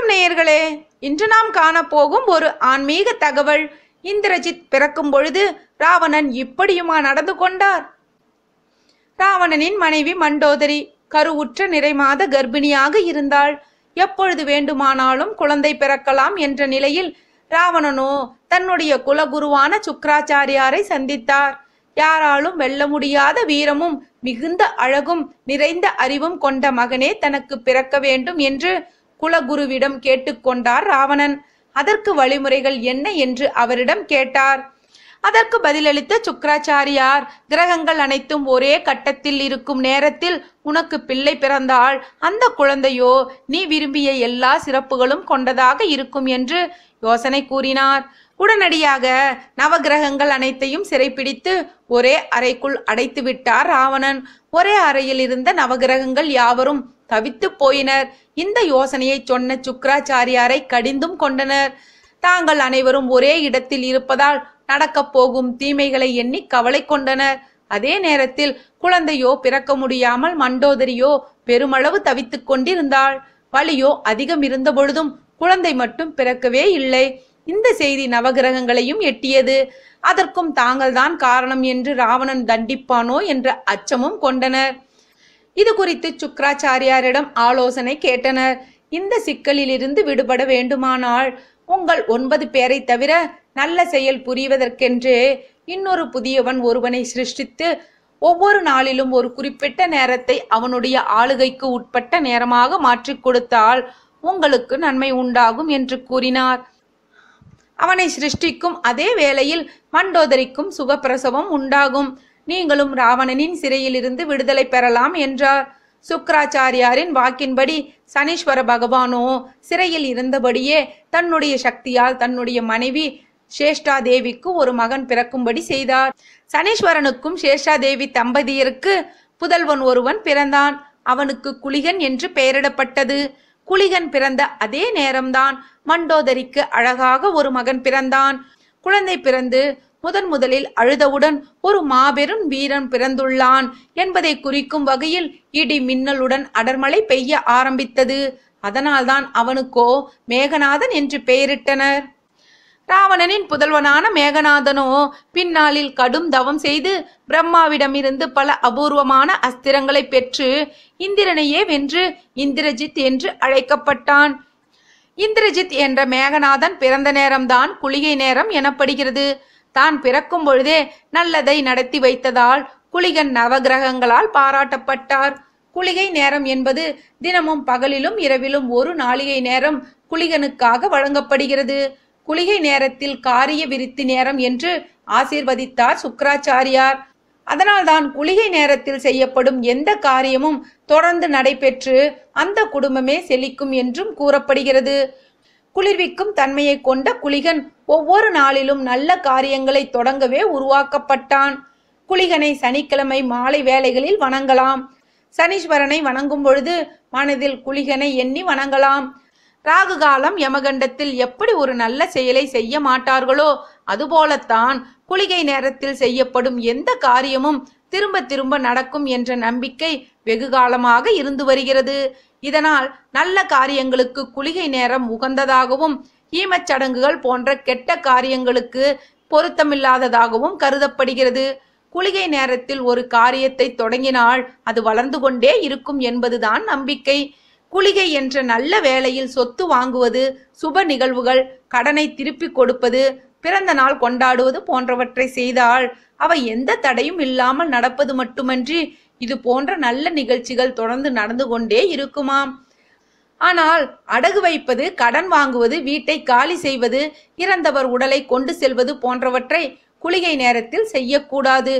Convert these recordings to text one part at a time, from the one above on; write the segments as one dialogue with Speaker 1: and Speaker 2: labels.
Speaker 1: நேயர்களே இன்று நாம் காணப்போகும் ஒரு ஆன்மீக தகவல் இந்திரஜித் பிறக்கும் பொழுது ராவணன் இப்படியுமா நடந்து கொண்டார் ராவணனின் மனைவி மண்டோதரி கருவுற்ற நிறைமாத கர்ப்பிணியாக இருந்தாள் எப்பொழுது வேண்டுமானாலும் குழந்தை பிறக்கலாம் என்ற நிலையில் ராவணனோ தன்னுடைய குலகுருவான சுக்கராச்சாரியாரை சந்தித்தார் யாராலும் வெல்ல முடியாத வீரமும் மிகுந்த அழகும் நிறைந்த அறிவும் கொண்ட மகனே தனக்கு பிறக்க வேண்டும் என்று குலகுருவிடம் கேட்டுக்கொண்டார் ராவணன் அதற்கு வழிமுறைகள் என்ன என்று அவரிடம் கேட்டார் அதற்கு பதிலளித்த சுக்கராச்சாரியார் கிரகங்கள் அனைத்தும் ஒரே கட்டத்தில் இருக்கும் நேரத்தில் உனக்கு பிள்ளை பிறந்தால் அந்த குழந்தையோ நீ விரும்பிய எல்லா சிறப்புகளும் கொண்டதாக இருக்கும் என்று யோசனை கூறினார் உடனடியாக நவகிரகங்கள் அனைத்தையும் சிறைப்பிடித்து ஒரே அறைக்குள் அடைத்து விட்டார் ராவணன் ஒரே அறையில் இருந்த நவகிரகங்கள் யாவரும் தவித்து போயினர் இந்த யோசனையை சொன்ன சுக்கராச்சாரியாரை கடிந்தும் கொண்டனர் தாங்கள் அனைவரும் ஒரே இடத்தில் இருப்பதால் நடக்கப் போகும் தீமைகளை எண்ணி கவலை கொண்டனர் அதே நேரத்தில் குழந்தையோ பிறக்க முடியாமல் மண்டோதரியோ பெருமளவு தவித்துக் கொண்டிருந்தாள் வலியோ அதிகம் இருந்த பொழுதும் குழந்தை மட்டும் பிறக்கவே இல்லை இந்த செய்தி நவகிரகங்களையும் எட்டியது அதற்கும் தாங்கள்தான் காரணம் என்று ராவணன் தண்டிப்பானோ என்ற அச்சமும் கொண்டனர் இது குறித்து சுக்கராச்சாரியாரிடம் ஆலோசனை கேட்டனர் இந்த சிக்கலிலிருந்து விடுபட வேண்டுமானால் உங்கள் ஒன்பது பேரை தவிர நல்ல செயல் புரிவதற்கென்றே இன்னொரு புதியவன் ஒருவனை சிருஷ்டித்து ஒவ்வொரு நாளிலும் ஒரு குறிப்பிட்ட நேரத்தை அவனுடைய ஆளுகைக்கு உட்பட்ட நேரமாக மாற்றிக் கொடுத்தால் உங்களுக்கு நன்மை உண்டாகும் என்று கூறினார் அவனை சிருஷ்டிக்கும் அதே வேளையில் மண்டோதரிக்கும் சுகப்பிரசவம் உண்டாகும் நீங்களும் ராவணனின் சிறையிலிருந்து விடுதலை பெறலாம் என்றார் சுக்கராச்சாரியாரின் வாக்கின்படி சனீஸ்வர பகவானோ சிறையில் இருந்தபடியே தன்னுடைய சக்தியால் தன்னுடைய மனைவி சேஷ்டாதேவிக்கு ஒரு மகன் பிறக்கும்படி செய்தார் சனீஸ்வரனுக்கும் சேஷாதேவி தம்பதியருக்கு புதல்வன் ஒருவன் பிறந்தான் அவனுக்கு குளிகன் என்று பெயரிடப்பட்டது குளிகன் பிறந்த அதே நேரம்தான் மண்டோதரிக்கு அழகாக ஒரு மகன் பிறந்தான் குழந்தை பிறந்து முதன் முதலில் அழுதவுடன் ஒரு மாபெரும் வீரன் பிறந்துள்ளான் என்பதை குறிக்கும் வகையில் இடி மின்னலுடன் அடர்மழை பெய்ய ஆரம்பித்தது அதனால்தான் அவனுக்கோ மேகநாதன் என்று பெயரிட்டனர் ராவணனின் புதல்வனான மேகநாதனோ பின்னாளில் கடும் தவம் செய்து பிரம்மாவிடமிருந்து பல அபூர்வமான அஸ்திரங்களை பெற்று இந்திரனையே வென்று இந்திரஜித் என்று அழைக்கப்பட்டான் இந்திரஜித் என்ற மேகநாதன் பிறந்த நேரம்தான் குளிகை நேரம் எனப்படுகிறது தான் பிறக்கும் பொழுதே நல்லதை நடத்தி வைத்ததால் குளிகன் நவகிரகங்களால் பாராட்டப்பட்டார் குளிகை நேரம் என்பது தினமும் பகலிலும் இரவிலும் ஒரு நாளிகை நேரம் குளிகனுக்காக வழங்கப்படுகிறது குளிகை நேரத்தில் காரிய விருத்தி நேரம் என்று ஆசீர்வதித்தார் சுக்கராச்சாரியார் அதனால்தான் குளிகை நேரத்தில் செய்யப்படும் எந்த காரியமும் தொடர்ந்து நடைபெற்று அந்த குடும்பமே செழிக்கும் என்றும் கூறப்படுகிறது குளிர்விக்கும் தன்மையை கொண்ட குளிகன் ஒவ்வொரு நாளிலும் நல்ல காரியங்களை தொடங்கவே உருவாக்கப்பட்டான் குளிகனை சனிக்கிழமை மாலை வேளைகளில் வணங்கலாம் சனீஸ்வரனை வணங்கும் பொழுது மனதில் குளிகனை எண்ணி வணங்கலாம் ராகு காலம் யமகண்டத்தில் எப்படி ஒரு நல்ல செயலை செய்ய மாட்டார்களோ அதுபோலத்தான் குளிகை நேரத்தில் செய்யப்படும் எந்த காரியமும் திரும்ப திரும்ப நடக்கும் என்ற நம்பிக்கை வெகு காலமாக இருந்து வருகிறது இதனால் நல்ல காரியங்களுக்கு குளிகை நேரம் உகந்ததாகவும் ஈமச் சடங்குகள் போன்ற கெட்ட காரியங்களுக்கு பொருத்தமில்லாததாகவும் கருதப்படுகிறது குளிகை நேரத்தில் ஒரு காரியத்தை தொடங்கினால் அது வளர்ந்து கொண்டே இருக்கும் என்பதுதான் நம்பிக்கை குளிகை என்ற நல்ல வேளையில் சொத்து வாங்குவது சுப நிகழ்வுகள் கடனை திருப்பி கொடுப்பது பிறந்த நாள் கொண்டாடுவது போன்றவற்றை செய்தால் அவை எந்த தடையும் இல்லாமல் நடப்பது மட்டுமன்றி இது போன்ற நல்ல நிகழ்ச்சிகள் தொடர்ந்து நடந்து கொண்டே இருக்குமாம் ஆனால் அடகு வைப்பது கடன் வாங்குவது வீட்டை காலி செய்வது இறந்தவர் உடலை கொண்டு செல்வது போன்றவற்றை குளிகை நேரத்தில் செய்யக்கூடாது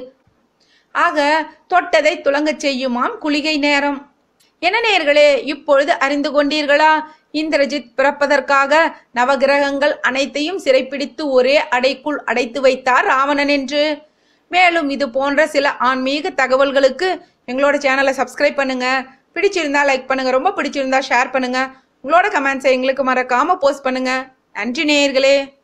Speaker 1: ஆக தொட்டதை துலங்கச் செய்யுமாம் குளிகை நேரம் என்ன நேர்களே இப்பொழுது அறிந்து கொண்டீர்களா இந்திரஜித் பிறப்பதற்காக நவகிரகங்கள் அனைத்தையும் சிறைப்பிடித்து ஒரே அடைக்குள் அடைத்து வைத்தார் ராவணன் என்று மேலும் இது போன்ற சில ஆன்மீக தகவல்களுக்கு எங்களோட சேனலை சப்ஸ்கிரைப் பண்ணுங்க பிடிச்சிருந்தா லைக் பண்ணுங்க ரொம்ப பிடிச்சிருந்தா ஷேர் பண்ணுங்க உங்களோட கமெண்ட்ஸை எங்களுக்கு மறக்காம போஸ்ட் பண்ணுங்க நன்றி நேயர்களே